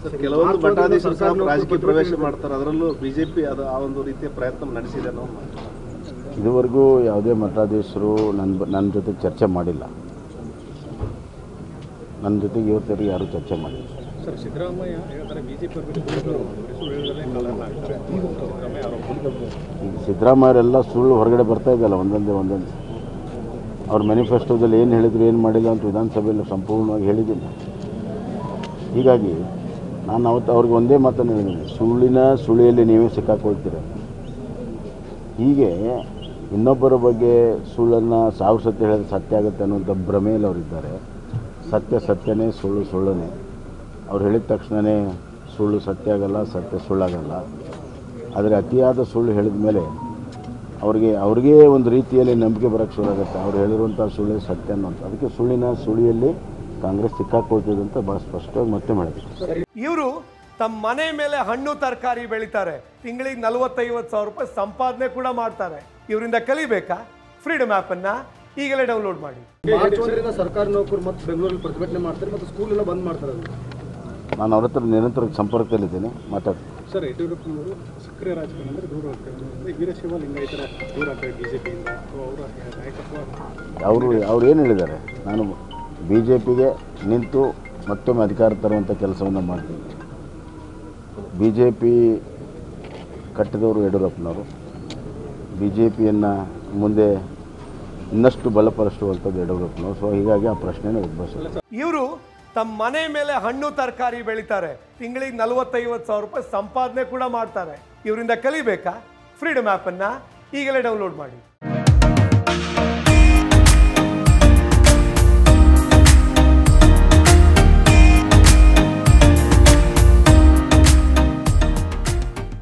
ಕೆಲವೊಂದು ಮಠಾಧೀಶರು ಸಹ ರಾಜಕೀಯ ಪ್ರವೇಶ ಮಾಡ್ತಾರೆ ಅದರಲ್ಲೂ ಬಿಜೆಪಿ ಅದು ಆ ಒಂದು ರೀತಿಯ ಪ್ರಯತ್ನ ನಡೆಸಿದೆ ನಾವು ಇದುವರೆಗೂ ಯಾವುದೇ ಮಠಾಧೀಶರು ನನ್ನ ಬ- ನನ್ನ ಜೊತೆ ಚರ್ಚೆ ಮಾಡಿಲ್ಲ ನನ್ನ ಜೊತೆಗೆ ಇವತ್ತವರೆಗೆ ಯಾರೂ ಚರ್ಚೆ ಮಾಡಿಲ್ಲ ಸರ್ ಸಿದ್ದರಾಮಯ್ಯ ಹೇಳ್ತಾರೆ ಬಿಜೆಪಿ ಅವರು ಹೆಸರು ಹೇಳಿದ್ರೆ ಕಳ್ಳನ ಆಗ್ತಾರೆ ಸಿದ್ದರಾಮಯ್ಯ ಆರೋಪ ಈಗ ಸಿದ್ದರಾಮಯ್ಯರೆಲ್ಲ ಸುಳ್ಳು ಹೊರಗಡೆ ಬರ್ತಾ ಇದೆಯಲ್ಲ ಒಂದೊಂದೇ ಒಂದೊಂದು ಅವ್ರ ಮ್ಯಾನಿಫೆಸ್ಟೋದಲ್ಲಿ ಏನು ಹೇಳಿದ್ರು ಏನು ಮಾಡಿಲ್ಲ ಅಂತ ವಿಧಾನಸಭೆಯಲ್ಲಿ ಸಂಪೂರ್ಣವಾಗಿ ಹೇಳಿದ್ದೀನಿ ಹೀಗಾಗಿ ನಾನು ಅವತ್ತು ಅವ್ರಿಗೆ ಒಂದೇ ಮಾತನ್ನು ಹೇಳಿದ್ದೀನಿ ಸುಳ್ಳಿನ ಸುಳಿಯಲ್ಲಿ ನೀವೇ ಸಿಕ್ಕಾಕೊಳ್ತೀರ ಹೀಗೆ ಇನ್ನೊಬ್ಬರ ಬಗ್ಗೆ ಸುಳ್ಳನ್ನು ಸಾವಿರ ಸತ್ಯ ಹೇಳಿದ್ರೆ ಸತ್ಯ ಆಗುತ್ತೆ ಅನ್ನುವಂಥ ಭ್ರಮೆಯಲ್ಲಿ ಅವರಿದ್ದಾರೆ ಸತ್ಯ ಸತ್ಯನೇ ಸುಳ್ಳು ಸುಳ್ಳನೇ ಅವ್ರು ಹೇಳಿದ ತಕ್ಷಣವೇ ಸುಳ್ಳು ಸತ್ಯ ಆಗಲ್ಲ ಸತ್ಯ ಸುಳ್ಳಾಗಲ್ಲ ಆದರೆ ಅತಿಯಾದ ಸುಳ್ಳು ಹೇಳಿದ ಮೇಲೆ ಅವ್ರಿಗೆ ಅವ್ರಿಗೆ ಒಂದು ರೀತಿಯಲ್ಲಿ ನಂಬಿಕೆ ಬರೋಕ್ಕೆ ಶುರು ಆಗುತ್ತೆ ಅವ್ರು ಹೇಳಿರುವಂಥ ಸುಳ್ಳು ಸತ್ಯ ಅನ್ನೋಂಥ ಅದಕ್ಕೆ ಸುಳ್ಳಿನ ಸುಳಿಯಲ್ಲಿ ಕಾಂಗ್ರೆಸ್ ಸಿಕ್ಕಾಕೊಳ್ತಿದೆ ಅಂತ ಭಾಳ ಸ್ಪಷ್ಟವಾಗಿ ಮತ್ತೆ ಮಾಡಿದೆ ಇವರು ತಮ್ಮ ಮನೆ ಮೇಲೆ ಹಣ್ಣು ತರಕಾರಿ ಬೆಳಿತಾರೆ ತಿಂಗಳಿಗೆ ನಲವತ್ತೈವತ್ತು ಸಾವಿರ ರೂಪಾಯಿ ಸಂಪಾದನೆ ಕೂಡ ಮಾಡ್ತಾರೆ ಇವರಿಂದ ಕಲಿಬೇಕಾ ಫ್ರೀಡಮ್ ಆ್ಯಪನ್ನು ಈಗಲೇ ಡೌನ್ಲೋಡ್ ಮಾಡಿ ಮಾರ್ಚ್ ಒಂದರಿಂದ ಸರ್ಕಾರಿ ನೌಕರು ಮತ್ತು ಬೆಂಗಳೂರಲ್ಲಿ ಪ್ರತಿಭಟನೆ ಮಾಡ್ತಾರೆ ಮತ್ತು ಸ್ಕೂಲ್ ಎಲ್ಲ ಬಂದ್ ಮಾಡ್ತಾರೆ ಅದು ನಾನು ಅವ್ರ ಹತ್ರ ನಿರಂತರ ಸಂಪರ್ಕದಲ್ಲಿದ್ದೀನಿ ಮಾತಾಡ್ತೀನಿ ಸರ್ ಯಡಿಯೂರಪ್ಪನವರು ಸಕ್ರಿಯ ರಾಜಕಾರಣ ಅಂದರೆ ದೂರ ಆಗ್ತಾರೆ ಅಂದರೆ ವೀರಶೈವ ಲಿಂಗಾಯತರ ದೂರ ಆಗ್ತಾರೆ ಬಿಜೆಪಿಯಿಂದ ಅವರ ನಾಯಕತ್ವ ಅವರು ಅವ್ರು ಏನು ಹೇಳಿದ್ದಾರೆ ನಾನು ಬಿ ಜೆ ಪಿಗೆ ನಿಂತು ಮತ್ತೊಮ್ಮೆ ಅಧಿಕಾರ ತರುವಂಥ ಕೆಲಸವನ್ನು ಮಾಡ್ತೀನಿ ಬಿ ಜೆ ಪಿ ಕಟ್ಟಿದವರು ಯಡಿಯೂರಪ್ಪನವರು ಬಿ ಜೆ ಪಿಯನ್ನು ಮುಂದೆ ಇನ್ನಷ್ಟು ಬಲಪಡಿಸುವಂಥದ್ದು ಯಡಿಯೂರಪ್ಪನವರು ಸೊ ಹೀಗಾಗಿ ಆ ಪ್ರಶ್ನೆನೇ ಉದ್ಭವಿಸಿದೆ ಇವರು ತಮ್ಮ ಮನೆ ಮೇಲೆ ಹಣ್ಣು ತರಕಾರಿ ಬೆಳಿತಾರೆ ತಿಂಗಳಿಗೆ ನಲವತ್ತೈವತ್ತು ಸಾವಿರ ರೂಪಾಯಿ ಸಂಪಾದನೆ ಕೂಡ ಮಾಡ್ತಾರೆ ಇವರಿಂದ ಕಲಿಬೇಕಾ ಫ್ರೀಡಮ್ ಆ್ಯಪನ್ನು ಈಗಲೇ ಡೌನ್ಲೋಡ್ ಮಾಡಿ